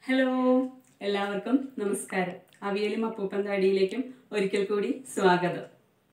Hello എല്ലാവർക്കും നമസ്കാരം അവിയലും അപ്പൂപ്പൻ താടിയിലേക്കും ഒരിക്കൽ കൂടി സ്വാഗതം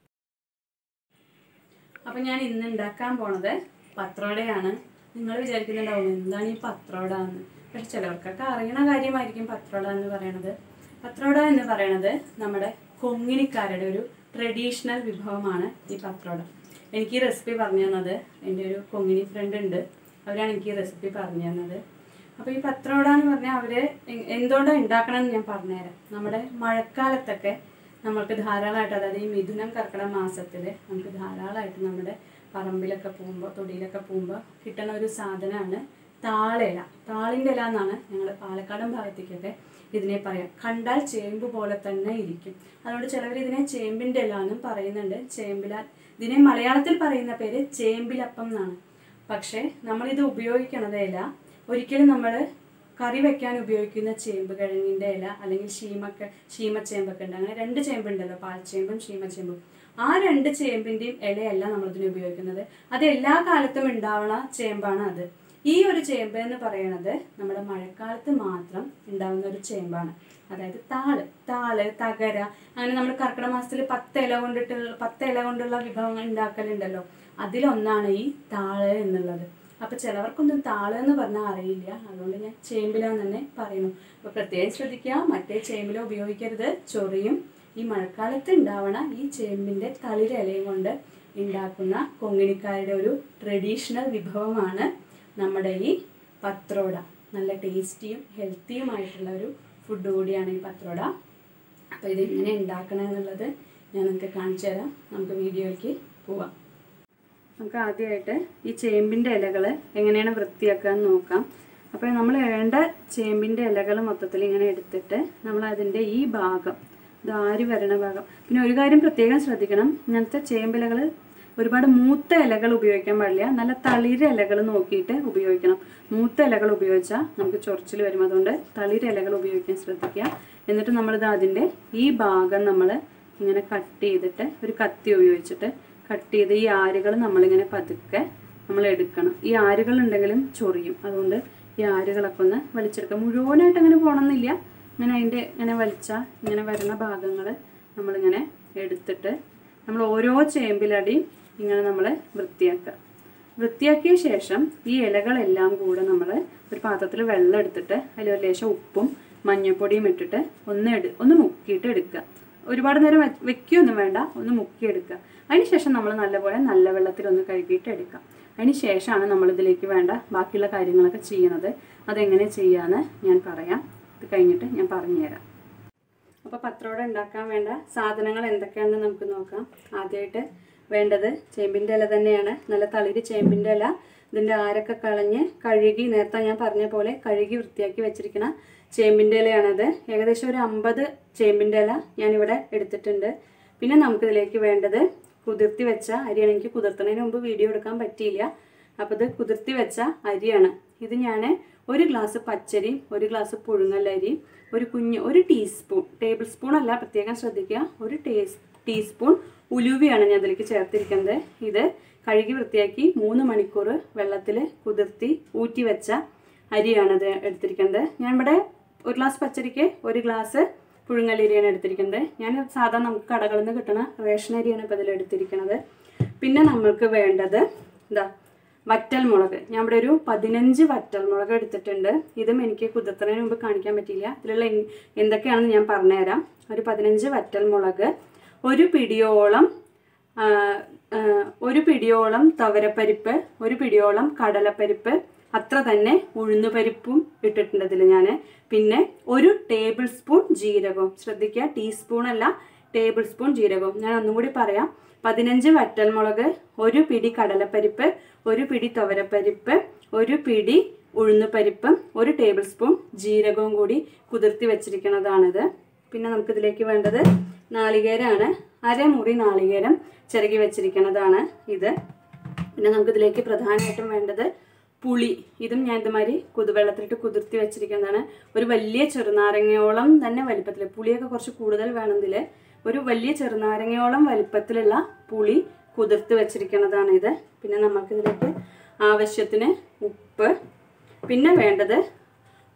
അപ്പൊ ഞാൻ ഇന്ന് ഉണ്ടാക്കാൻ പോണത് പത്രോടയാണ് നിങ്ങൾ വിചാരിക്കുന്നുണ്ടാവും എന്താണ് ഈ പത്രോട എന്ന് പക്ഷെ ചിലവർക്കൊക്കെ അറിയണ കാര്യമായിരിക്കും പത്രോട എന്ന് പറയണത് പത്രോട എന്ന് പറയണത് നമ്മുടെ കൊങ്ങിണിക്കാരുടെ ഒരു ട്രഡീഷണൽ വിഭവമാണ് ഈ പത്രോട എനിക്ക് ഈ റെസിപ്പി പറഞ്ഞു തന്നത് എൻ്റെ ഒരു കൊങ്ങിണി ഫ്രണ്ട് ഉണ്ട് അവരാണ് എനിക്ക് ഈ റെസിപ്പി പറഞ്ഞു തന്നത് അപ്പോൾ ഈ പത്രോട എന്ന് പറഞ്ഞാൽ അവര് എ- എന്തുകൊണ്ടാണ് ഉണ്ടാക്കണമെന്ന് ഞാൻ പറഞ്ഞുതരാം നമ്മുടെ മഴക്കാലത്തൊക്കെ നമ്മൾക്ക് ധാരാളമായിട്ട് അതായത് ഈ മിഥുനം കർക്കിടക മാസത്തിൽ നമുക്ക് ധാരാളമായിട്ട് നമ്മുടെ പറമ്പിലൊക്കെ പോകുമ്പോൾ തൊടിയിലൊക്കെ പോകുമ്പോൾ കിട്ടുന്ന ഒരു സാധനമാണ് താളില താളിൻ്റെ ഇല എന്നാണ് ഞങ്ങൾ പാലക്കാടൻ ഭാഗത്തേക്കൊക്കെ ഇതിനെ പറയാം കണ്ടാൽ ചേമ്പ് പോലെ തന്നെ ഇരിക്കും അതുകൊണ്ട് ചിലവർ ഇതിനെ ചേമ്പിൻ്റെ ഇല എന്നും പറയുന്നുണ്ട് ചേമ്പില ഇതിനെ മലയാളത്തിൽ പറയുന്ന പേര് ചേമ്പിലപ്പം എന്നാണ് പക്ഷേ നമ്മളിത് ഉപയോഗിക്കണത് ഇല ഒരിക്കലും നമ്മൾ കറി വെക്കാൻ ഉപയോഗിക്കുന്ന ചേമ്പ് കിഴങ്ങിൻ്റെ ഇല അല്ലെങ്കിൽ ശീമക്ക ശീമച്ചേമ്പൊക്കെ ഉണ്ട് അങ്ങനെ രണ്ട് ചേമ്പുണ്ടല്ലോ പാൽച്ചേമ്പും ശീമച്ചേമ്പും ആ രണ്ട് ചേമ്പിൻ്റെയും ഇലയല്ല നമ്മളിതിന് ഉപയോഗിക്കുന്നത് അത് എല്ലാ കാലത്തും ഉണ്ടാവണ ചേമ്പാണ് അത് ഈ ഒരു ചേമ്പ് എന്ന് പറയുന്നത് നമ്മുടെ മഴക്കാലത്ത് മാത്രം ഉണ്ടാവുന്ന ഒരു ചേമ്പാണ് അതായത് താള് താള് തകര അങ്ങനെ നമ്മൾ കർക്കിടക മാസത്തിൽ പത്ത് ഇല കൊണ്ടിട്ട് പത്ത് ഇല കൊണ്ടുള്ള വിഭവങ്ങൾ ഉണ്ടാക്കലുണ്ടല്ലോ അതിലൊന്നാണ് ഈ താള് എന്നുള്ളത് അപ്പൊ ചിലവർക്കൊന്നും താള് എന്ന് പറഞ്ഞാൽ അറിയില്ല അതുകൊണ്ട് ഞാൻ ചേമ്പില എന്ന് തന്നെ പറയുന്നു അപ്പൊ പ്രത്യേകം ശ്രദ്ധിക്കുക മറ്റേ ചേമ്പില ഉപയോഗിക്കരുത് ചൊറിയും ഈ മഴക്കാലത്ത് ഉണ്ടാവണ ഈ ചേമ്പിന്റെ തളിര ഇലയും കൊണ്ട് ഉണ്ടാക്കുന്ന കൊങ്ങിണിക്കാരുടെ ഒരു ട്രഡീഷണൽ വിഭവമാണ് നമ്മുടെ ഈ പത്രോട നല്ല ടേസ്റ്റിയും ഹെൽത്തിയുമായിട്ടുള്ള ഒരു ഫുഡ് കൂടിയാണ് ഈ പത്രോട അപ്പോൾ ഇത് എങ്ങനെ ഉണ്ടാക്കണം എന്നുള്ളത് ഞാൻ നിങ്ങൾക്ക് കാണിച്ചു തരാം നമുക്ക് വീഡിയോയ്ക്ക് പോവാം നമുക്ക് ആദ്യമായിട്ട് ഈ ചേമ്പിൻ്റെ ഇലകൾ എങ്ങനെയാണ് വൃത്തിയാക്കുക എന്ന് നോക്കാം അപ്പോൾ നമ്മൾ വേണ്ട ചേമ്പിൻ്റെ ഇലകൾ മൊത്തത്തിൽ ഇങ്ങനെ എടുത്തിട്ട് നമ്മൾ അതിൻ്റെ ഈ ഭാഗം ഇത് ആരി വരണ ഭാഗം പിന്നെ ഒരു കാര്യം പ്രത്യേകം ശ്രദ്ധിക്കണം ഇങ്ങനത്തെ ചേമ്പിലകൾ ഒരുപാട് മൂത്ത ഇലകൾ ഉപയോഗിക്കാൻ പാടില്ല നല്ല തളിര ഇലകൾ നോക്കിയിട്ട് ഉപയോഗിക്കണം മൂത്ത ഇലകൾ ഉപയോഗിച്ചാൽ നമുക്ക് ചൊറിച്ചിൽ വരും അതുകൊണ്ട് തളിര ഇലകൾ ഉപയോഗിക്കാൻ ശ്രദ്ധിക്കുക എന്നിട്ട് നമ്മളിത് അതിൻ്റെ ഈ ഭാഗം നമ്മൾ ഇങ്ങനെ കട്ട് ചെയ്തിട്ട് ഒരു കത്തി ഉപയോഗിച്ചിട്ട് കട്ട് ചെയ്ത് ഈ ആരുകൾ നമ്മളിങ്ങനെ പതുക്കെ നമ്മൾ എടുക്കണം ഈ ആരുകൾ ഉണ്ടെങ്കിലും ചൊറിയും അതുകൊണ്ട് ഈ ആരുകളൊക്കെ ഒന്ന് വലിച്ചെടുക്കുക മുഴുവനായിട്ട് അങ്ങനെ പോകണമെന്നില്ല ഇങ്ങനെ അതിൻ്റെ ഇങ്ങനെ വലിച്ചാൽ ഇങ്ങനെ വരുന്ന ഭാഗങ്ങൾ നമ്മളിങ്ങനെ എടുത്തിട്ട് നമ്മൾ ഓരോ ചേമ്പിലടിയും ഇങ്ങനെ നമ്മൾ വൃത്തിയാക്കുക വൃത്തിയാക്കിയ ശേഷം ഈ ഇലകളെല്ലാം കൂടെ നമ്മൾ ഒരു പാത്രത്തിൽ വെള്ളം എടുത്തിട്ട് അതിൽ ഒരു ലേശം ഉപ്പും മഞ്ഞൾപ്പൊടിയും ഇട്ടിട്ട് ഒന്ന് എടു ഒന്ന് മുക്കിയിട്ട് എടുക്കുക ഒരുപാട് നേരം വെ- വെക്കുകയൊന്നും വേണ്ട ഒന്ന് മുക്കിയെടുക്കുക അതിനുശേഷം നമ്മൾ നല്ലപോലെ നല്ല വെള്ളത്തിൽ ഒന്ന് കഴുകിയിട്ട് എടുക്കാം അതിന് ശേഷമാണ് നമ്മൾ ഇതിലേക്ക് വേണ്ട ബാക്കിയുള്ള കാര്യങ്ങളൊക്കെ ചെയ്യണത് അതെങ്ങനെ ചെയ്യാന്ന് ഞാൻ പറയാം ഇത് കഴിഞ്ഞിട്ട് ഞാൻ പറഞ്ഞുതരാം അപ്പോൾ പത്രോട ഉണ്ടാക്കാൻ വേണ്ട സാധനങ്ങൾ എന്തൊക്കെയാണെന്ന് നമുക്ക് നോക്കാം ആദ്യമായിട്ട് വേണ്ടത് ചേമ്പിൻ്റെ ഇല തന്നെയാണ് നല്ല തളിര് ചേമ്പിൻ്റെ ഇല ഇതിൻ്റെ ആരൊക്കെ കളഞ്ഞ് കഴുകി നേരത്തെ ഞാൻ പറഞ്ഞ പോലെ കഴുകി വൃത്തിയാക്കി വെച്ചിരിക്കുന്ന ചേമ്പിൻ്റെ ഇലയാണത് ഏകദേശം ഒരു അമ്പത് ചേമ്പിൻ്റെ ഇല ഞാനിവിടെ എടുത്തിട്ടുണ്ട് പിന്നെ നമുക്കിതിലേക്ക് വേണ്ടത് കുതിർത്തി വെച്ച അരിയാണ് എനിക്ക് കുതിർത്തുന്നതിന് മുമ്പ് വീഡിയോ എടുക്കാൻ പറ്റിയില്ല അപ്പോൾ ഇത് കുതിർത്തി വെച്ച അരിയാണ് ഇത് ഞാൻ ഒരു ഗ്ലാസ് പച്ചരിയും ഒരു ഗ്ലാസ് പുഴുങ്ങലരിയും ഒരു കുഞ്ഞ് ഒരു ടീസ്പൂൺ ടേബിൾ സ്പൂൺ അല്ല പ്രത്യേകം ശ്രദ്ധിക്കുക ഒരു ടേസ് ടീസ്പൂൺ ഉലുവയാണ് ഞാൻ അതിലേക്ക് ചേർത്തിരിക്കുന്നത് ഇത് കഴുകി വൃത്തിയാക്കി മൂന്ന് മണിക്കൂർ വെള്ളത്തിൽ കുതിർത്തി ഊറ്റി വെച്ച അരിയാണത് എടുത്തിരിക്കുന്നത് ഞാൻ ഇവിടെ ഒരു ഗ്ലാസ് പച്ചരിക്ക് ഒരു ഗ്ലാസ് പുഴുങ്ങലരിയാണ് എടുത്തിരിക്കുന്നത് ഞാൻ സാധാരണ നമുക്ക് കടകളിൽ നിന്ന് കിട്ടുന്ന റേഷൻ അരിയാണ് ഇപ്പോൾ ഇതിൽ എടുത്തിരിക്കുന്നത് പിന്നെ നമ്മൾക്ക് വേണ്ടത് ഇതാ വറ്റൽ മുളക് ഞാൻ ഇവിടെ ഒരു പതിനഞ്ച് വറ്റൽ മുളക് എടുത്തിട്ടുണ്ട് ഇതും എനിക്ക് കുതിർത്തുന്നതിന് മുമ്പ് കാണിക്കാൻ പറ്റിയില്ല ഇതിലുള്ള എൻ- എന്തൊക്കെയാണെന്ന് ഞാൻ പറഞ്ഞുതരാം ഒരു പതിനഞ്ച് വറ്റൽ മുളക് ഒരു പിടിയോളം ആ, ആ, ഒരു പിടിയോളം തവരപ്പരിപ്പ് ഒരു പിടിയോളം കടലപ്പരിപ്പ് അത്ര തന്നെ ഉഴുന്നുപരിപ്പും ഇട്ടിട്ടുണ്ട് ഇതിൽ ഞാൻ പിന്നെ ഒരു ടേബിൾ സ്പൂൺ ജീരകവും ശ്രദ്ധിക്കുക ടീസ്പൂൺ അല്ല ടേബിൾ സ്പൂൺ ജീരകവും ഞാൻ ഒന്നും കൂടി പറയാം പതിനഞ്ച് വറ്റൽമുളക് ഒരു പിടി കടലപ്പരിപ്പ് ഒരു പിടി തുവരപ്പരിപ്പ് ഒരു പിടി ഉഴുന്നുപരിപ്പും ഒരു ടേബിൾ സ്പൂൺ ജീരകവും കൂടി കുതിർത്തി വെച്ചിരിക്കുന്നതാണിത് പിന്നെ നമുക്കിതിലേക്ക് വേണ്ടത് നാളികേരമാണ് അരമുറി നാളികേരം ചിരകി വെച്ചിരിക്കുന്നതാണ് ഇത് പിന്നെ നമുക്കിതിലേക്ക് പ്രധാനമായിട്ടും വേണ്ടത് പുളി ഇതും ഞാൻ ഇതുമാതിരി കുതുവെള്ളത്തിലിട്ട് കുതിർത്തി വെച്ചിരിക്കുന്നതാണ് ഒരു വലിയ ചെറുനാരങ്ങയോളം തന്നെ വലിപ്പത്തിൽ പുളിയൊക്കെ കുറച്ച് കൂടുതൽ വേണമെങ്കിൽ ഒരു വലിയ ചെറുനാരങ്ങയോളം വലിപ്പത്തിലുള്ള പുളി കുതിർത്ത് വെച്ചിരിക്കുന്നതാണ് ഇത് പിന്നെ നമുക്കിതിലേക്ക് ആവശ്യത്തിന് ഉപ്പ് പിന്നെ വേണ്ടത്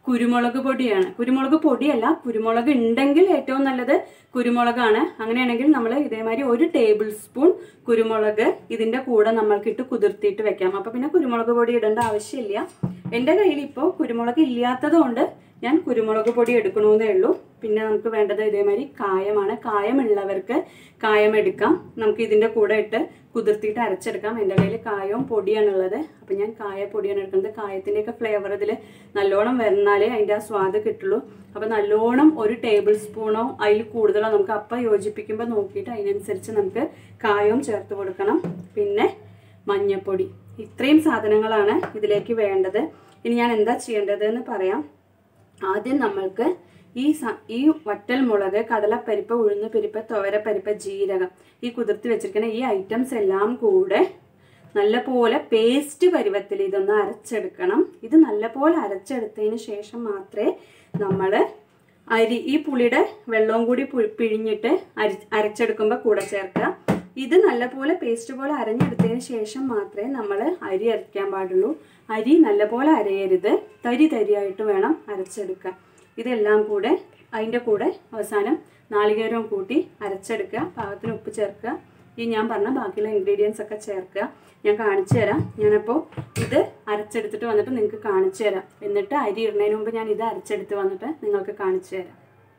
കുരുമുളക് പൊടിയാണ് കുരുമുളക് പൊടിയല്ല കുരുമുളക് ഉണ്ടെങ്കിൽ ഏറ്റവും നല്ലത് കുരുമുളകാണ് അങ്ങനെയാണെങ്കിൽ നമ്മൾ ഇതേമാതിരി ഒരു ടേബിൾ സ്പൂൺ കുരുമുളക് ഇതിന്റെ കൂടെ നമ്മൾക്കിട്ട് കുതിർത്തിയിട്ട് വെക്കാം അപ്പൊ പിന്നെ കുരുമുളക് പൊടി ഇടേണ്ട ആവശ്യമില്ല എൻ്റെ കയ്യിൽ ഇപ്പോൾ കുരുമുളക് ഇല്ലാത്തത് കൊണ്ട് ഞാൻ കുരുമുളക് പൊടി എടുക്കണമെന്നേ ഉള്ളൂ പിന്നെ നമുക്ക് വേണ്ടത് ഇതേമാതിരി കായമാണ് കായമുള്ളവർക്ക് കായം എടുക്കാം നമുക്ക് ഇതിൻ്റെ കൂടെ ഇട്ട് കുതിർത്തിയിട്ട് അരച്ചെടുക്കാം എൻ്റെ കയ്യിൽ കായവും പൊടിയാണുള്ളത് അപ്പം ഞാൻ കായപ്പൊടിയാണ് എടുക്കുന്നത് കായത്തിൻ്റെയൊക്കെ ഫ്ലേവർ ഇതിൽ നല്ലോണം വരുന്നാലേ അതിൻ്റെ ആ സ്വാദ് കിട്ടുള്ളൂ അപ്പം നല്ലോണം ഒരു ടേബിൾ സ്പൂണോ അതിൽ കൂടുതലോ നമുക്ക് അപ്പം യോജിപ്പിക്കുമ്പോൾ നോക്കിയിട്ട് അതിനനുസരിച്ച് നമുക്ക് കായവും ചേർത്ത് കൊടുക്കണം പിന്നെ മഞ്ഞപ്പൊടി ഇത്രയും സാധനങ്ങളാണ് ഇതിലേക്ക് വേണ്ടത് ഇനി ഞാൻ എന്താ ചെയ്യേണ്ടത് എന്ന് പറയാം ആദ്യം നമ്മൾക്ക് ഈ സ- ഈ വറ്റൽ മുളക് കടലപ്പരിപ്പ് ഉഴുന്നുപരിപ്പ് തുവരപ്പരിപ്പ് ജീരകം ഈ കുതിർത്തി വെച്ചിരിക്കുന്ന ഈ ഐറ്റംസ് എല്ലാം കൂടെ നല്ലപോലെ പേസ്റ്റ് പരുവത്തിൽ ഇതൊന്ന് അരച്ചെടുക്കണം ഇത് നല്ലപോലെ അരച്ചെടുത്തതിന് ശേഷം മാത്രമേ നമ്മൾ അരി ഈ പുളിയുടെ വെള്ളവും കൂടി പു- പിഴിഞ്ഞിട്ട് അരി അരച്ചെടുക്കുമ്പോൾ കൂടെ ചേർക്കുക ഇത് നല്ലപോലെ പേസ്റ്റ് പോലെ അരഞ്ഞെടുത്തതിന് ശേഷം മാത്രമേ നമ്മൾ അരി അരയ്ക്കാൻ പാടുള്ളൂ അരി നല്ലപോലെ അരയരുത് തരി തരിയായിട്ട് വേണം അരച്ചെടുക്കാൻ ഇതെല്ലാം കൂടെ അതിൻ്റെ കൂടെ അവസാനം നാളികേരവും കൂട്ടി അരച്ചെടുക്കുക പാകത്തിന് ഉപ്പ് ചേർക്കുക ഈ ഞാൻ പറഞ്ഞ ബാക്കിയുള്ള ഇൻഗ്രീഡിയൻസ് ഒക്കെ ചേർക്കുക ഞാൻ കാണിച്ചു തരാം ഞാനപ്പോൾ ഇത് അരച്ചെടുത്തിട്ട് വന്നിട്ട് നിങ്ങൾക്ക് കാണിച്ചു തരാം എന്നിട്ട് അരി ഇടുന്നതിന് മുമ്പ് ഞാൻ ഇത് അരച്ചെടുത്ത് വന്നിട്ട് നിങ്ങൾക്ക് കാണിച്ചു തരാം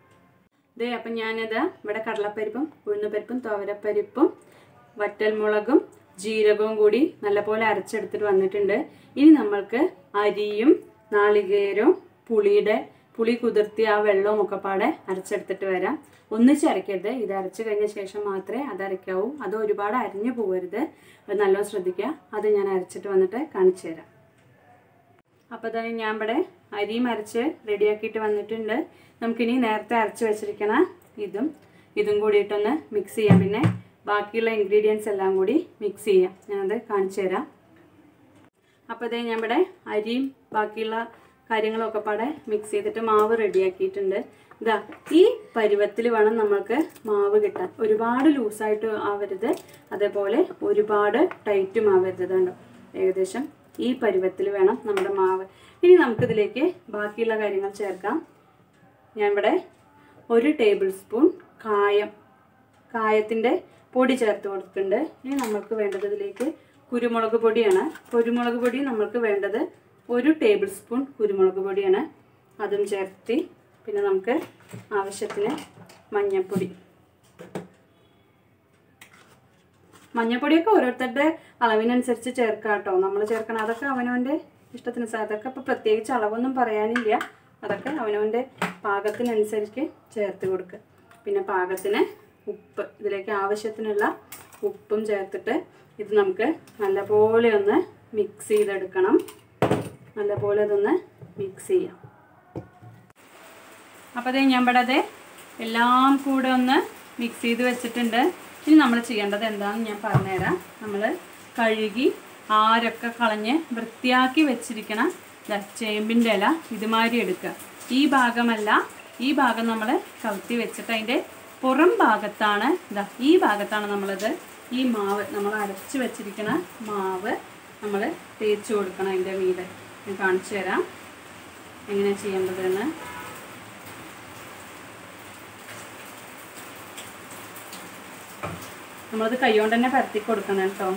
ദേ അപ്പം ഞാനത് ഇവിടെ കടലപ്പരിപ്പും ഉഴുന്നുപരിപ്പും തുവരപ്പരിപ്പും വറ്റൽമുളകും ജീരകവും കൂടി നല്ലപോലെ അരച്ചെടുത്തിട്ട് വന്നിട്ടുണ്ട് ഇനി നമ്മൾക്ക് അരിയും നാളികേരവും പുളിയുടെ പുളി കുതിർത്തി ആ വെള്ളവും ഒക്കെ പാടെ അരച്ചെടുത്തിട്ട് വരാം ഒന്നിച്ച് അരയ്ക്കരുത് ഇത് അരച്ച് കഴിഞ്ഞ ശേഷം മാത്രമേ അത് അരയ്ക്കാവൂ അത് ഒരുപാട് അരിഞ്ഞു പോകരുത് അത് നല്ലോണം ശ്രദ്ധിക്കുക അത് ഞാൻ അരച്ചിട്ട് വന്നിട്ട് കാണിച്ചു തരാം അപ്പോൾ തന്നെ ഞാൻ ഇവിടെ അരിയും അരച്ച് റെഡിയാക്കിയിട്ട് വന്നിട്ടുണ്ട് നമുക്കിനി നേരത്തെ അരച്ച് വെച്ചിരിക്കണ ഇതും ഇതും കൂടിയിട്ടൊന്ന് മിക്സ് ചെയ്യാം പിന്നെ ബാക്കിയുള്ള ഇൻഗ്രീഡിയൻസ് എല്ലാം കൂടി മിക്സ് ചെയ്യാം ഞാനത് കാണിച്ചു തരാം അപ്പോൾ ഇതേ ഞാൻ ഇവിടെ അരിയും ബാക്കിയുള്ള കാര്യങ്ങളൊക്കെ പാടെ മിക്സ് ചെയ്തിട്ട് മാവ് റെഡിയാക്കിയിട്ടുണ്ട് ഇതാ ഈ പരുവത്തിൽ വേണം നമ്മൾക്ക് മാവ് കിട്ടാൻ ഒരുപാട് ലൂസായിട്ട് ആവരുത് അതേപോലെ ഒരുപാട് ടൈറ്റും ആവരുത് കണ്ടോ ഏകദേശം ഈ പരുവത്തിൽ വേണം നമ്മുടെ മാവ് ഇനി നമുക്കിതിലേക്ക് ബാക്കിയുള്ള കാര്യങ്ങൾ ചേർക്കാം ഞാൻ ഇവിടെ ഒരു ടേബിൾ സ്പൂൺ കായം കായത്തിൻ്റെ പൊടി ചേർത്ത് കൊടുത്തിട്ടുണ്ട് ഇനി നമ്മൾക്ക് വേണ്ടത് ഇതിലേക്ക് കുരുമുളക് പൊടിയാണ് കുരുമുളക് പൊടി നമ്മൾക്ക് വേണ്ടത് ഒരു ടേബിൾ സ്പൂൺ കുരുമുളക് പൊടിയാണ് അതും ചേർത്തി പിന്നെ നമുക്ക് ആവശ്യത്തിന് മഞ്ഞൾപ്പൊടി മഞ്ഞപ്പൊടിയൊക്കെ ഓരോരുത്തരുടെ അളവിനനുസരിച്ച് ചേർക്കാം കേട്ടോ നമ്മൾ ചേർക്കണം അതൊക്കെ അവനവൻ്റെ ഇഷ്ടത്തിന് സ- അതൊക്കെ ഇപ്പോൾ പ്രത്യേകിച്ച് അളവൊന്നും പറയാനില്ല അതൊക്കെ അവനവൻ്റെ പാകത്തിനനുസരിച്ച് ചേർത്ത് കൊടുക്കുക പിന്നെ പാകത്തിന് ഉപ്പ് ഇതിലേക്ക് ആവശ്യത്തിനുള്ള ഉപ്പും ചേർത്തിട്ട് ഇത് നമുക്ക് നല്ലപോലെ ഒന്ന് മിക്സ് ചെയ്തെടുക്കണം നല്ലപോലെ ഇതൊന്ന് മിക്സ് ചെയ്യാം അപ്പോൾ അതേ ഞാൻ ഇവിടെ അതെ എല്ലാം കൂടെ ഒന്ന് മിക്സ് ചെയ്ത് വെച്ചിട്ടുണ്ട് ഇനി നമ്മൾ ചെയ്യേണ്ടത് എന്താണെന്ന് ഞാൻ പറഞ്ഞുതരാം നമ്മൾ കഴുകി ആരൊക്കെ കളഞ്ഞ് വൃത്തിയാക്കി വെച്ചിരിക്കണ ദാ ചേമ്പിൻ്റെ ഇല ഇതുമാതിരി എടുക്കുക ഈ ഭാഗമല്ല ഈ ഭാഗം നമ്മൾ കവുത്തി വെച്ചിട്ട് അതിൻ്റെ പുറം ഭാഗത്താണ് ഇതാ ഈ ഭാഗത്താണ് നമ്മളത് ഈ മാവ് നമ്മൾ അരച്ച് വെച്ചിരിക്കണ മാവ് നമ്മൾ തേച്ച് കൊടുക്കണം അതിൻ്റെ മീതെ ഞാൻ കാണിച്ചു തരാം എങ്ങനെയാണ് ചെയ്യേണ്ടതെന്ന് നമ്മളത് കൈകൊണ്ട് തന്നെ പരത്തി കൊടുക്കണം കേട്ടോ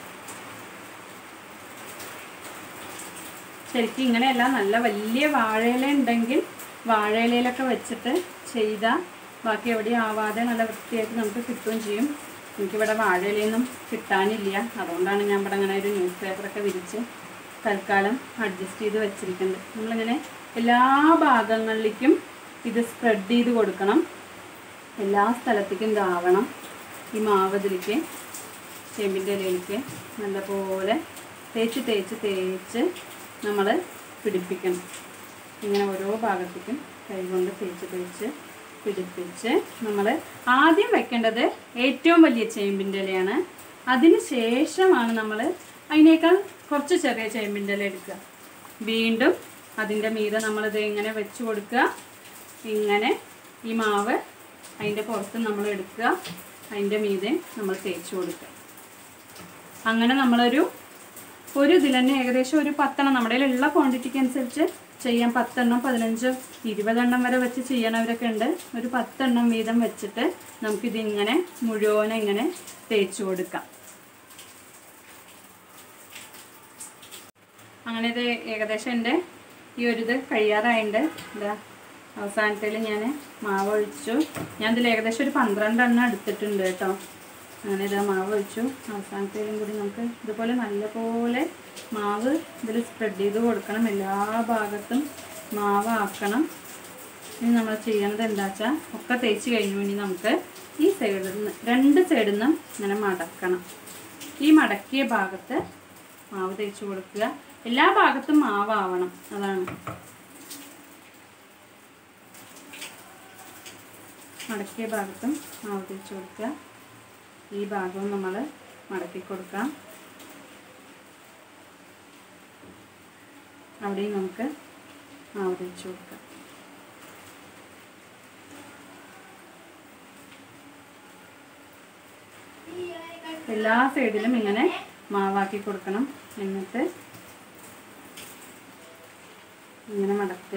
ശരിക്കും ഇങ്ങനെയല്ല നല്ല വലിയ വാഴയില ഉണ്ടെങ്കിൽ വാഴയിലയിലൊക്കെ വെച്ചിട്ട് ചെയ്താൽ ബാക്കി എവിടെയും ആവാതെ നല്ല വൃത്തിയായിട്ട് നമുക്ക് കിട്ടുകയും ചെയ്യും എനിക്കിവിടെ വാഴയിലയൊന്നും കിട്ടാനില്ല അതുകൊണ്ടാണ് ഞാൻ ഇവിടെ അങ്ങനെ ഒരു ന്യൂസ് പേപ്പറൊക്കെ വിരിച്ച് തൽക്കാലം അഡ്ജസ്റ്റ് ചെയ്ത് വെച്ചിരിക്കുന്നത് നമ്മളിങ്ങനെ എല്ലാ ഭാഗങ്ങളിലേക്കും ഇത് സ്പ്രെഡ് ചെയ്ത് കൊടുക്കണം എല്ലാ സ്ഥലത്തേക്കും ഇതാവണം ഈ മാവ് ഇതിലേക്ക് ചേമ്പിൻ്റെ ഇലയിലേക്ക് നല്ലപോലെ തേച്ച് തേച്ച് തേച്ച് നമ്മൾ പിടിപ്പിക്കണം ഇങ്ങനെ ഓരോ ഭാഗത്തേക്കും കൈകൊണ്ട് തേച്ച് തേച്ച് പിടിപ്പിച്ച് നമ്മൾ ആദ്യം വെക്കേണ്ടത് ഏറ്റവും വലിയ ചേമ്പിൻ്റെ ഇലയാണ് അതിന് ശേഷമാണ് നമ്മൾ അതിനേക്കാൾ കുറച്ച് ചെറിയ ചേമ്പിൻ്റെ ഇല എടുക്കുക വീണ്ടും അതിൻ്റെ മീതെ നമ്മളിത് ഇങ്ങനെ വെച്ച് കൊടുക്കുക ഇങ്ങനെ ഈ മാവ് അതിൻ്റെ പുറത്ത് നമ്മൾ എടുക്കുക അതിൻ്റെ മീതെ നമ്മൾ തേച്ച് കൊടുക്കുക അങ്ങനെ നമ്മളൊരു ഒരു ഇതിൽ തന്നെ ഏകദേശം ഒരു പത്തെണ്ണം നമ്മുടെ കയ്യിലുള്ള ക്വാണ്ടിറ്റിക്ക് അനുസരിച്ച് ചെയ്യാൻ പത്തെണ്ണം പതിനഞ്ചോ ഇരുപതെണ്ണം വരെ വെച്ച് ചെയ്യണവരൊക്കെ ഉണ്ട് ഒരു പത്തെണ്ണം വീതം വെച്ചിട്ട് നമുക്കിതിങ്ങനെ മുഴുവനും ഇങ്ങനെ തേച്ച് കൊടുക്കാം അങ്ങനെ ഇത് ഏകദേശം എൻ്റെ ഈ ഒരു ഇത് കഴിയാറായിട്ടുണ്ട് ഇതാ അവസാനത്തിൽ ഞാൻ മാവ് ഒഴിച്ചു ഞാൻ ഇതിൽ ഏകദേശം ഒരു പന്ത്രണ്ടെണ്ണം എടുത്തിട്ടുണ്ട് കേട്ടോ അങ്ങനെ ഇതാ മാവ് ഒഴിച്ചു അവസാനത്തേലും കൂടി നമുക്ക് ഇതുപോലെ നല്ലപോലെ മാവ് ഇതിൽ സ്പ്രെഡ് ചെയ്ത് കൊടുക്കണം എല്ലാ ഭാഗത്തും മാവ് ആക്കണം ഇനി നമ്മൾ ചെയ്യേണ്ടത് എന്താ വെച്ചാൽ ഒക്കെ തേച്ച് കഴിഞ്ഞു ഇനി നമുക്ക് ഈ സൈഡിൽ നിന്ന് രണ്ട് സൈഡിൽ നിന്നും ഇങ്ങനെ മടക്കണം ഈ മടക്കിയ ഭാഗത്ത് മാവ് തേച്ച് കൊടുക്കുക എല്ലാ ഭാഗത്തും മാവാവണം അതാണ് മടക്കിയ ഭാഗത്തും മാവ് തേച്ച് കൊടുക്കുക ഈ ഭാഗവും നമ്മൾ മടക്കി കൊടുക്കാം അവിടെയും നമുക്ക് മാവ് തേച്ച് കൊടുക്കാം എല്ലാ സൈഡിലും ഇങ്ങനെ മാവാക്കി കൊടുക്കണം എന്നിട്ട് ഇങ്ങനെ മടക്കുക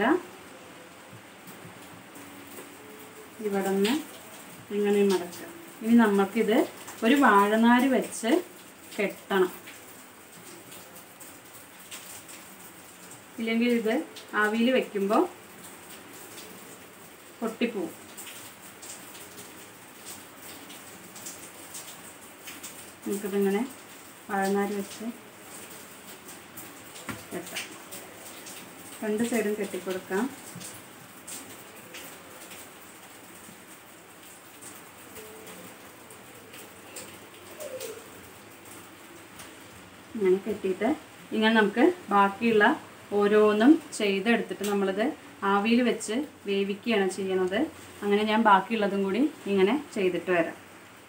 ഇവിടെ നിന്ന് ഇങ്ങനെ മടക്കുക ഇനി നമുക്കിത് ഒരു വാഴനാര് വെച്ച് കെട്ടണം ഇല്ലെങ്കിൽ ഇത് ആവിയിൽ വെക്കുമ്പോൾ പൊട്ടിപ്പോവും നമുക്കിതിങ്ങനെ വാഴനാര് വെച്ച് കെട്ടാം രണ്ട് സൈഡും കെട്ടിക്കൊടുക്കാം ഇങ്ങനെ കെട്ടിയിട്ട് ഇങ്ങനെ നമുക്ക് ബാക്കിയുള്ള ഓരോന്നും ചെയ്തെടുത്തിട്ട് നമ്മളിത് ആവിയിൽ വെച്ച് വേവിക്കുകയാണ് ചെയ്യണത് അങ്ങനെ ഞാൻ ബാക്കിയുള്ളതും കൂടി ഇങ്ങനെ ചെയ്തിട്ട് വരാം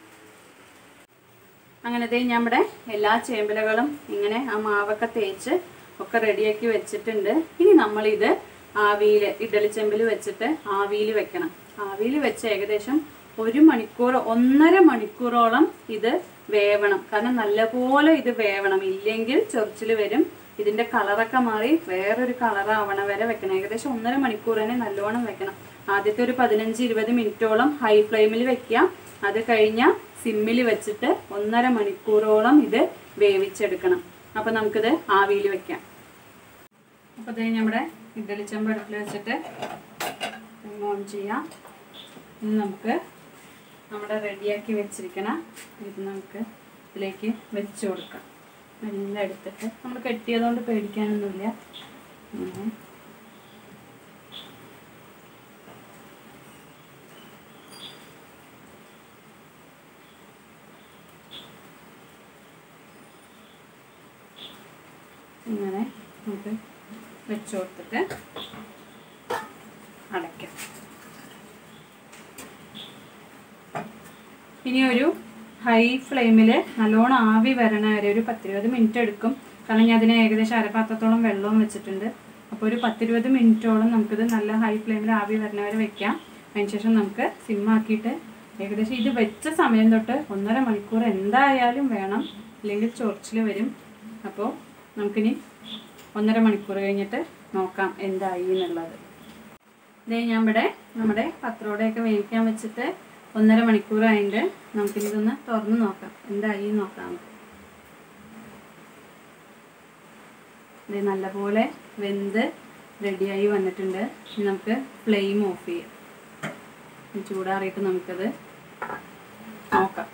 അങ്ങനത്തെ നമ്മുടെ എല്ലാ ചേമ്പലകളും ഇങ്ങനെ ആ മാവൊക്കെ തേച്ച് ഒക്കെ റെഡിയാക്കി വെച്ചിട്ടുണ്ട് ഇനി നമ്മളിത് ആവിയിൽ ഇഡലി ചെമ്പിൽ വെച്ചിട്ട് ആവിയിൽ വെക്കണം ആവിയിൽ വെച്ച് ഏകദേശം ഒരു മണിക്കൂർ ഒന്നര മണിക്കൂറോളം ഇത് വേവണം കാരണം നല്ലപോലെ ഇത് വേവണം ഇല്ലെങ്കിൽ ചൊറിച്ചിൽ വരും ഇതിന്റെ കളറൊക്കെ മാറി വേറൊരു കളറാവണ വരെ വെക്കണം ഏകദേശം ഒന്നര മണിക്കൂർ തന്നെ നല്ലോണം വെക്കണം ആദ്യത്തെ ഒരു പതിനഞ്ച് ഇരുപത് മിനിറ്റോളം ഹൈ ഫ്ലെയിമിൽ വെക്കാം അത് കഴിഞ്ഞാൽ സിമ്മിൽ വെച്ചിട്ട് ഒന്നര മണിക്കൂറോളം ഇത് വേവിച്ചെടുക്കണം അപ്പോൾ നമുക്കിത് ആവിയിൽ വെക്കാം അപ്പോൾ ഇത് നമ്മുടെ ഇഡ്ഡലി ചെമ്പ് അടുപ്പിൽ വെച്ചിട്ട് ഓൺ ചെയ്യാം ഇനി നമുക്ക് നമ്മുടെ റെഡിയാക്കി വെച്ചിരിക്കണ ഇത് നമുക്ക് ഇതിലേക്ക് വെച്ച് കൊടുക്കാം എല്ലാം എടുത്തിട്ട് നമ്മൾ കെട്ടിയതുകൊണ്ട് പേടിക്കാനൊന്നുമില്ല അങ്ങനെ ഇങ്ങനെ നമുക്ക് വെച്ച് കൊടുത്തിട്ട് അടയ്ക്കാം ഇനി ഒരു ഹൈ ഫ്ലെയിമിൽ നല്ലോണം ആവി വരണ വരെ ഒരു പത്തിരുപത് മിനിറ്റ് എടുക്കും കാരണം ഞാൻ അതിന് ഏകദേശം അരപാത്രത്തോളം വെള്ളവും വെച്ചിട്ടുണ്ട് അപ്പോൾ ഒരു പത്തിരുപത് മിനിറ്റോളം നമുക്കിത് നല്ല ഹൈ ഫ്ലെയിമിൽ ആവി വരണ വരെ വെക്കാം അതിന് ശേഷം നമുക്ക് സിമ്മാക്കിയിട്ട് ഏകദേശം ഇത് വെച്ച സമയം തൊട്ട് ഒന്നര മണിക്കൂർ എന്തായാലും വേണം ഇല്ലെങ്കിൽ ചൊറിച്ചിൽ വരും അപ്പോൾ നമുക്കിനി ഒന്നര മണിക്കൂർ കഴിഞ്ഞിട്ട് നോക്കാം എന്തായി എന്നുള്ളത് ഇതേ ഞാൻ ഇവിടെ നമ്മുടെ പത്രോടെയൊക്കെ വേവിക്കാൻ വെച്ചിട്ട് ഒന്നര മണിക്കൂറായിട്ട് നമുക്കിനി ഇതൊന്ന് തുറന്ന് നോക്കാം എന്തായി എന്ന് നോക്കാം നമുക്ക് ഇത് നല്ലപോലെ വെന്ത് റെഡിയായി വന്നിട്ടുണ്ട് ഇനി നമുക്ക് ഫ്ലെയിം ഓഫ് ചെയ്യാം ഇനി ചൂടാറിയിട്ട് നമുക്കത് നോക്കാം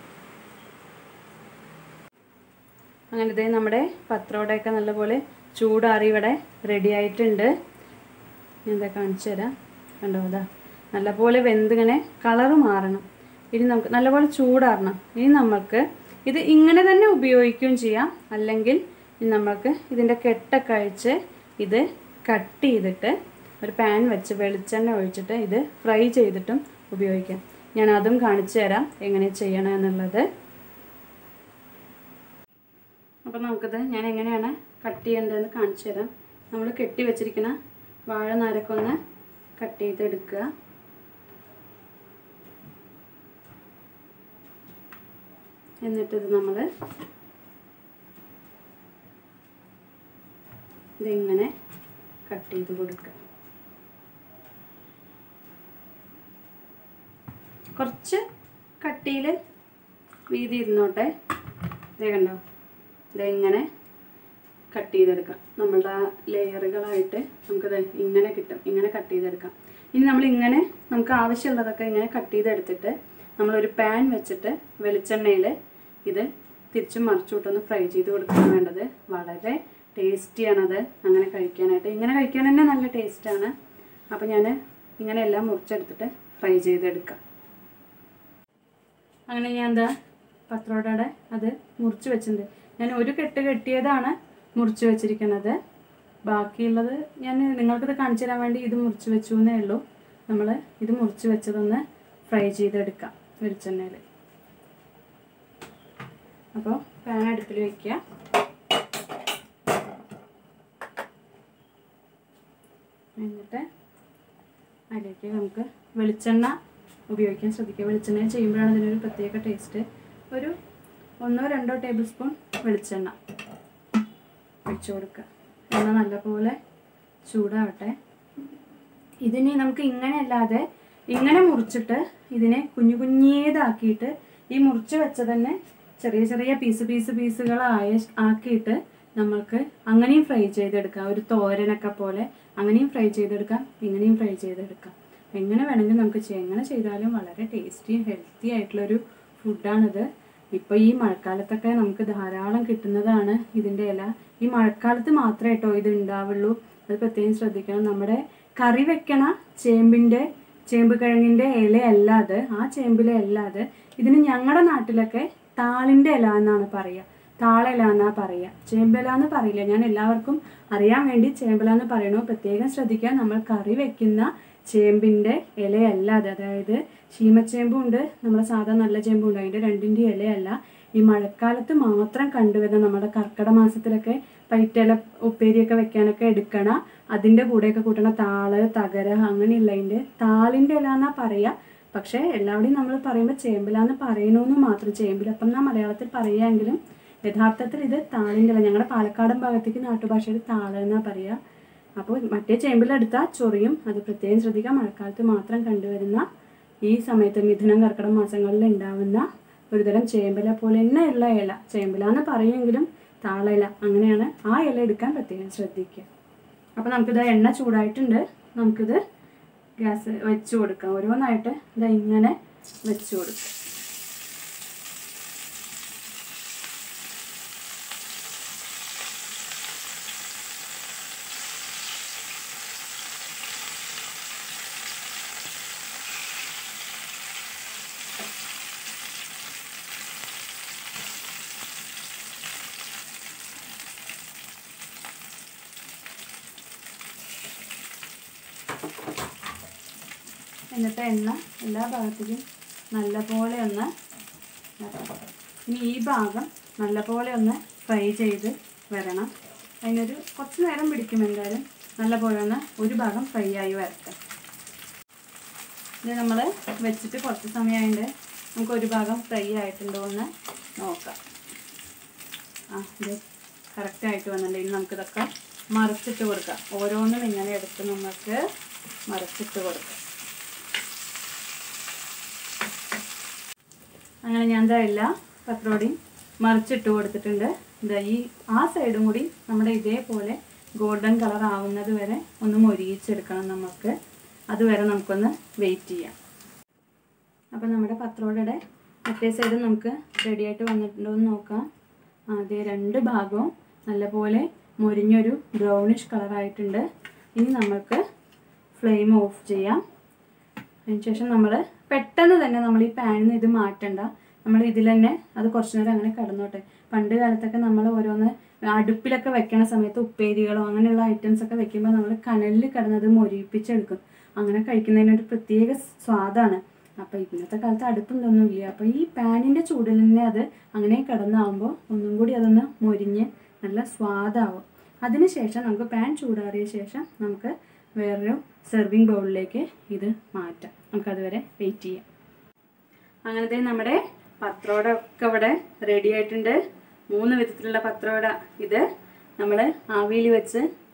അങ്ങനെ ഇതേ നമ്മുടെ പത്രോടെയൊക്കെ നല്ലപോലെ ചൂടാറി ഇവിടെ റെഡി ആയിട്ടുണ്ട് ഞാൻ ഇതാ കാണിച്ചു തരാം കണ്ടോ അതാ നല്ലപോലെ വെന്തിങ്ങനെ കളറ് മാറണം ഇനി നമുക്ക് നല്ലപോലെ ചൂടാറണം ഇനി നമുക്ക് ഇത് ഇങ്ങനെ തന്നെ ഉപയോഗിക്കുകയും ചെയ്യാം അല്ലെങ്കിൽ ഇനി നമ്മൾക്ക് ഇതിൻ്റെ കെട്ടൊക്കെ അഴിച്ച് ഇത് കട്ട് ചെയ്തിട്ട് ഒരു പാൻ വെച്ച് വെളിച്ചെണ്ണ ഒഴിച്ചിട്ട് ഇത് ഫ്രൈ ചെയ്തിട്ടും ഉപയോഗിക്കാം ഞാൻ അതും കാണിച്ചു തരാം എങ്ങനെ ചെയ്യണം എന്നുള്ളത് അപ്പോൾ നമുക്കിത് ഞാൻ എങ്ങനെയാണ് കട്ട് ചെയ്യേണ്ടതെന്ന് കാണിച്ചു തരാം നമ്മൾ കെട്ടി വെച്ചിരിക്കുന്ന വാഴ നാരക്കൊന്ന് കട്ട് ചെയ്തെടുക്കുക എന്നിട്ടിത് നമ്മൾ ഇതിങ്ങനെ കട്ട് ചെയ്ത് കൊടുക്കുക കുറച്ച് കട്ടിയിൽ വീതി ഇരുന്നോട്ടെ ഇതേ കണ്ടോ ഇതെങ്ങനെ കട്ട് ചെയ്തെടുക്കാം നമ്മളുടെ ആ ലെയറുകളായിട്ട് നമുക്കത് ഇങ്ങനെ കിട്ടും ഇങ്ങനെ കട്ട് ചെയ്തെടുക്കാം ഇനി നമ്മൾ ഇങ്ങനെ നമുക്ക് ആവശ്യമുള്ളതൊക്കെ ഇങ്ങനെ കട്ട് ചെയ്തെടുത്തിട്ട് നമ്മളൊരു പാൻ വെച്ചിട്ട് വെളിച്ചെണ്ണയിൽ ഇത് തിരിച്ചും മറിച്ചുവിട്ടൊന്ന് ഫ്രൈ ചെയ്ത് കൊടുക്കുകയാണ് വേണ്ടത് വളരെ ടേസ്റ്റിയാണത് അങ്ങനെ കഴിക്കാനായിട്ട് ഇങ്ങനെ കഴിക്കാൻ തന്നെ നല്ല ടേസ്റ്റാണ് അപ്പോൾ ഞാൻ ഇങ്ങനെ എല്ലാം മുറിച്ചെടുത്തിട്ട് ഫ്രൈ ചെയ്തെടുക്കാം അങ്ങനെ ഞാൻ എന്താ പത്രോടയുടെ അത് മുറിച്ച് വെച്ചിട്ടുണ്ട് ഞാൻ ഒരു കെട്ട് കെട്ടിയതാണ് മുറിച്ച് വെച്ചിരിക്കുന്നത് ബാക്കിയുള്ളത് ഞാൻ നിങ്ങൾക്കിത് കാണിച്ചു തരാൻ വേണ്ടി ഇത് മുറിച്ച് വെച്ചു എന്നേ ഉള്ളൂ നമ്മൾ ഇത് മുറിച്ച് വെച്ചതൊന്ന് ഫ്രൈ ചെയ്തെടുക്കാം വെളിച്ചെണ്ണയിൽ അപ്പോൾ പാൻ അടുപ്പിൽ വയ്ക്കുക എന്നിട്ട് അതിലേക്ക് നമുക്ക് വെളിച്ചെണ്ണ ഉപയോഗിക്കാൻ ശ്രദ്ധിക്കുക വെളിച്ചെണ്ണ ചെയ്യുമ്പോഴാണ് ഇതിനൊരു പ്രത്യേക ടേസ്റ്റ് ഒരു ഒന്നോ രണ്ടോ ടേബിൾ സ്പൂൺ വെളിച്ചെണ്ണ ഒഴിച്ചു കൊടുക്കുക എണ്ണ നല്ലപോലെ ചൂടാവട്ടെ ഇതിനെ നമുക്ക് ഇങ്ങനെ അല്ലാതെ ഇങ്ങനെ മുറിച്ചിട്ട് ഇതിനെ കുഞ്ഞു കുഞ്ഞേതാക്കിയിട്ട് ഈ മുറിച്ച് വെച്ച തന്നെ ചെറിയ ചെറിയ പീസ് പീസ് പീസുകളായ ആക്കിയിട്ട് നമ്മൾക്ക് അങ്ങനെയും ഫ്രൈ ചെയ്തെടുക്കാം ഒരു തോരനൊക്കെ പോലെ അങ്ങനെയും ഫ്രൈ ചെയ്തെടുക്കാം ഇങ്ങനെയും ഫ്രൈ ചെയ്തെടുക്കാം എങ്ങനെ വേണമെങ്കിലും നമുക്ക് ചെയ്യാം എങ്ങനെ ചെയ്താലും വളരെ ടേസ്റ്റിയും ഹെൽത്തി ആയിട്ടുള്ളൊരു ഫുഡാണിത് ഇപ്പോൾ ഈ മഴക്കാലത്തൊക്കെ നമുക്ക് ധാരാളം കിട്ടുന്നതാണ് ഇതിൻ്റെ ഇല ഈ മഴക്കാലത്ത് മാത്രമേ കേട്ടോ ഇത് ഉണ്ടാവുള്ളൂ അത് പ്രത്യേകം ശ്രദ്ധിക്കണം നമ്മുടെ കറി വെക്കണ ചേമ്പിൻ്റെ ചേമ്പ് കിഴങ്ങിൻ്റെ ഇലയല്ല അത് ആ ചേമ്പിലെ അല്ല അത് ഇതിന് ഞങ്ങളുടെ നാട്ടിലൊക്കെ താളിൻ്റെ ഇല എന്നാണ് പറയുക താളില എന്നാ പറയുക ചേമ്പില എന്ന് പറയില്ല ഞാൻ എല്ലാവർക്കും അറിയാൻ വേണ്ടി ചേമ്പില എന്ന് പറയണു പ്രത്യേകം ശ്രദ്ധിക്കുക നമ്മൾ കറി വെക്കുന്ന ചേമ്പിൻ്റെ ഇലയല്ല അത് അതായത് ശീമച്ചേമ്പും ഉണ്ട് നമ്മുടെ സാധാ നല്ല ചേമ്പും ഉണ്ട് അതിൻ്റെ രണ്ടിൻ്റെ ഇലയല്ല ഈ മഴക്കാലത്ത് മാത്രം കണ്ടുവരുന്ന നമ്മുടെ കർക്കിടക മാസത്തിലൊക്കെ പൈറ്റല ഉപ്പേരിയൊക്കെ വെക്കാനൊക്കെ എടുക്കണ അതിൻ്റെ കൂടെയൊക്കെ കൂട്ടണ താള് തകര അങ്ങനെയുള്ളതിൻ്റെ താളിൻ്റെ ഇല എന്നാ പറയുക പക്ഷേ എല്ലാവരുടെയും നമ്മൾ പറയുമ്പോൾ ചേമ്പിലാന്ന് പറയണമെന്ന് മാത്രം ചേമ്പിലപ്പം എന്നാ മലയാളത്തിൽ പറയുകയെങ്കിലും യഥാർത്ഥത്തിൽ ഇത് താളിൻ്റെ ഇല ഞങ്ങളുടെ പാലക്കാടൻ ഭാഗത്തേക്ക് നാട്ടുഭാഷയിൽ താള് എന്നാ പറയുക അപ്പോൾ മറ്റേ ചേമ്പിലെടുത്താൽ ചൊറിയും അത് പ്രത്യേകം ശ്രദ്ധിക്കുക മഴക്കാലത്ത് മാത്രം കണ്ടുവരുന്ന ഈ സമയത്ത് മിഥുനം കർക്കിടക മാസങ്ങളിൽ ഉണ്ടാവുന്ന ഒരുതരം ചേമ്പില പോലെ തന്നെ ഉള്ള ഇല ചേമ്പില എന്ന് പറയുമെങ്കിലും താളയില അങ്ങനെയാണ് ആ ഇല എടുക്കാൻ പ്രത്യേകം ശ്രദ്ധിക്കുക അപ്പോൾ നമുക്കിത് എണ്ണ ചൂടായിട്ടുണ്ട് നമുക്കിത് ഗ്യാസ് വെച്ച് കൊടുക്കാം ഓരോന്നായിട്ട് ഇത് ഇങ്ങനെ വെച്ച് കൊടുക്കാം എന്നിട്ട് എണ്ണ എല്ലാ ഭാഗത്തേക്കും നല്ലപോലെ ഒന്ന് വരണം. ഇനി ഈ ഭാഗം നല്ലപോലെ ഒന്ന് ഫ്രൈ ചെയ്ത് വരണം അതിനൊരു കുറച്ച് നേരം പിടിക്കും എന്തായാലും നല്ലപോലെ ഒന്ന് ഒരു ഭാഗം ഫ്രൈ ആയി വരട്ടെ ഇത് നമ്മൾ വെച്ചിട്ട് കുറച്ച് സമയമായിട്ട് നമുക്ക് ഒരു ഭാഗം ഫ്രൈ ആയിട്ടുണ്ടോ എന്ന് നോക്കാം ആ ഇത് കറക്റ്റായിട്ട് വന്നിട്ടുണ്ട് ഇനി നമുക്കിതൊക്കെ മറിച്ചിട്ട് കൊടുക്കാം ഓരോന്നും ഇങ്ങനെ എടുത്ത് നമുക്ക് മറിച്ചിട്ട് കൊടുക്കാം അങ്ങനെ ഞാൻ എന്താ എല്ലാ പത്രോടിയും മറിച്ചിട്ട് കൊടുത്തിട്ടുണ്ട് ഇതാ ഈ ആ സൈഡും കൂടി നമ്മുടെ ഇതേപോലെ ഗോൾഡൻ കളർ ആവുന്നത് വരെ ഒന്ന് മൊരിയിച്ചെടുക്കണം നമുക്ക് അതുവരെ നമുക്കൊന്ന് വെയിറ്റ് ചെയ്യാം അപ്പോൾ നമ്മുടെ പത്രോടയുടെ മറ്റേ സൈഡ് നമുക്ക് റെഡി ആയിട്ട് വന്നിട്ടുണ്ടോ എന്ന് നോക്കാം ആദ്യം രണ്ട് ഭാഗവും നല്ലപോലെ മൊരിഞ്ഞൊരു ബ്രൗണിഷ് കളറായിട്ടുണ്ട് ഇനി നമുക്ക് ഫ്ലെയിം ഓഫ് ചെയ്യാം അതിനുശേഷം നമ്മൾ പെട്ടെന്ന് തന്നെ നമ്മൾ ഈ പാനിൽ നിന്ന് ഇത് മാറ്റണ്ട നമ്മൾ ഇതിൽ തന്നെ അത് കുറച്ച് നേരം അങ്ങനെ കിടന്നോട്ടെ പണ്ട് കാലത്തൊക്കെ നമ്മൾ ഓരോന്ന് അടുപ്പിലൊക്കെ വെക്കണ സമയത്ത് ഉപ്പേരികളോ അങ്ങനെയുള്ള ഐറ്റംസ് ഒക്കെ വെക്കുമ്പോൾ നമ്മൾ കനലിൽ കിടന്നത് മൊരിപ്പിച്ചെടുക്കും അങ്ങനെ കഴിക്കുന്നതിനൊരു പ്രത്യേക സ്വാദാണ് അപ്പോൾ ഇന്നത്തെ കാലത്ത് അടുപ്പൊന്നും ഇല്ല അപ്പോൾ ഈ പാനിൻ്റെ ചൂടിൽ തന്നെ അത് അങ്ങനെ കിടന്നാകുമ്പോൾ ഒന്നും കൂടി അതൊന്ന് മൊരിഞ്ഞ് നല്ല സ്വാദാവും അതിനുശേഷം നമുക്ക് പാൻ ചൂടാറിയ ശേഷം നമുക്ക് വേറൊരു സെർവിങ് ബൗളിലേക്ക് ഇത് മാറ്റാം നമുക്കതുവരെ വെയിറ്റ് ചെയ്യാം അങ്ങനത്തെ നമ്മുടെ പത്രോട ഒക്കെ ഇവിടെ റെഡി ആയിട്ടുണ്ട് മൂന്ന് വിധത്തിലുള്ള പത്രോട ഇത് നമ്മൾ ആവിയിൽ വെച്ച്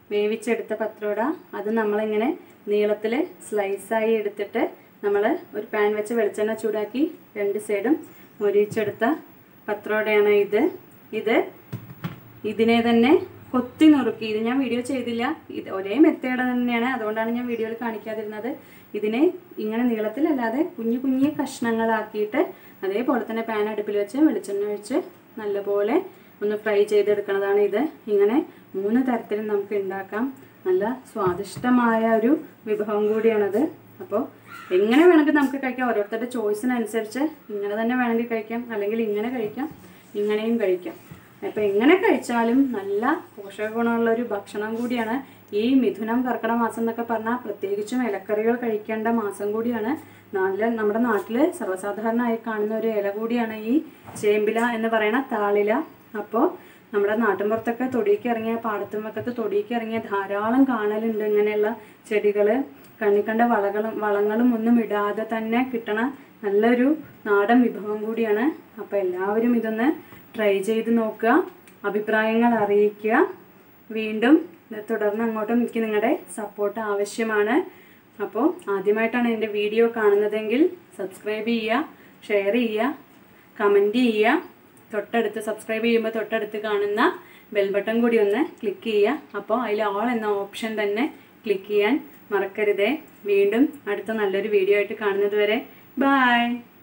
വേവിച്ചെടുത്ത പത്രോട അത് നമ്മളിങ്ങനെ നീളത്തിൽ സ്ലൈസായി എടുത്തിട്ട് നമ്മൾ ഒരു പാൻ വെച്ച് വെളിച്ചെണ്ണ ചൂടാക്കി രണ്ട് സൈഡും മൊരിച്ചെടുത്ത പത്രോടയാണ് ഇത് ഇത് ഇതിനെ തന്നെ കൊത്തി നുറുക്കി ഇത് ഞാൻ വീഡിയോ ചെയ്തില്ല ഇത് ഒരേ മെത്തേഡ് തന്നെയാണ് അതുകൊണ്ടാണ് ഞാൻ വീഡിയോയിൽ കാണിക്കാതിരുന്നത് ഇതിനെ ഇങ്ങനെ നീളത്തിലല്ലാതെ കുഞ്ഞു കുഞ്ഞു കഷ്ണങ്ങളാക്കിയിട്ട് അതേപോലെ തന്നെ പാൻ അടുപ്പിൽ വെച്ച് വെളിച്ചെണ്ണ ഒഴിച്ച് നല്ലപോലെ ഒന്ന് ഫ്രൈ ചെയ്തെടുക്കുന്നതാണ് ഇത് ഇങ്ങനെ മൂന്ന് തരത്തിൽ നമുക്ക് ഉണ്ടാക്കാം നല്ല സ്വാദിഷ്ടമായ ഒരു വിഭവം കൂടിയാണത് അപ്പോൾ എങ്ങനെ വേണമെങ്കിൽ നമുക്ക് കഴിക്കാം ഓരോരുത്തരുടെ ചോയ്സിനനുസരിച്ച് ഇങ്ങനെ തന്നെ വേണമെങ്കിൽ കഴിക്കാം അല്ലെങ്കിൽ ഇങ്ങനെ കഴിക്കാം ഇങ്ങനെയും കഴിക്കാം അപ്പോൾ എങ്ങനെ കഴിച്ചാലും നല്ല പോഷക ഗുണമുള്ള ഒരു ഭക്ഷണം കൂടിയാണ് ഈ മിഥുനം കർക്കിടക മാസം എന്നൊക്കെ പറഞ്ഞാൽ പ്രത്യേകിച്ചും ഇലക്കറികൾ കഴിക്കേണ്ട മാസം കൂടിയാണ് നല്ല നമ്മുടെ നാട്ടിൽ സർവ്വസാധാരണമായി കാണുന്ന ഒരു ഇല കൂടിയാണ് ഈ ചേമ്പില എന്ന് പറയുന്ന താളില അപ്പോൾ നമ്മുടെ നാട്ടിൻപുറത്തൊക്കെ തൊടിക്ക് ഇറങ്ങിയ പാടത്തും വക്കത്ത് തൊടിക്ക് ഇറങ്ങിയ ധാരാളം കാണലുണ്ട് ഇങ്ങനെയുള്ള ചെടികൾ കണ്ണിക്കണ്ട വളകളും വളങ്ങളും ഒന്നും ഇടാതെ തന്നെ കിട്ടണ നല്ലൊരു നാടൻ വിഭവം കൂടിയാണ് അപ്പോൾ എല്ലാവരും ഇതൊന്ന് ട്രൈ ചെയ്ത് നോക്കുക അഭിപ്രായങ്ങൾ അറിയിക്കുക വീണ്ടും ഇത് തുടർന്ന് അങ്ങോട്ടും എനിക്ക് നിങ്ങളുടെ സപ്പോർട്ട് ആവശ്യമാണ് അപ്പോൾ ആദ്യമായിട്ടാണ് എൻ്റെ വീഡിയോ കാണുന്നതെങ്കിൽ സബ്സ്ക്രൈബ് ചെയ്യുക ഷെയർ ചെയ്യുക കമൻറ്റ് ചെയ്യുക തൊട്ടടുത്ത് സബ്സ്ക്രൈബ് ചെയ്യുമ്പോൾ തൊട്ടടുത്ത് കാണുന്ന ബെൽ ബട്ടൺ കൂടി ഒന്ന് ക്ലിക്ക് ചെയ്യുക അപ്പോൾ അതിൽ ഓൾ എന്ന ഓപ്ഷൻ തന്നെ ക്ലിക്ക് ചെയ്യാൻ മറക്കരുതേ വീണ്ടും അടുത്ത നല്ലൊരു വീഡിയോ ആയിട്ട് കാണുന്നത് വരെ ബായ്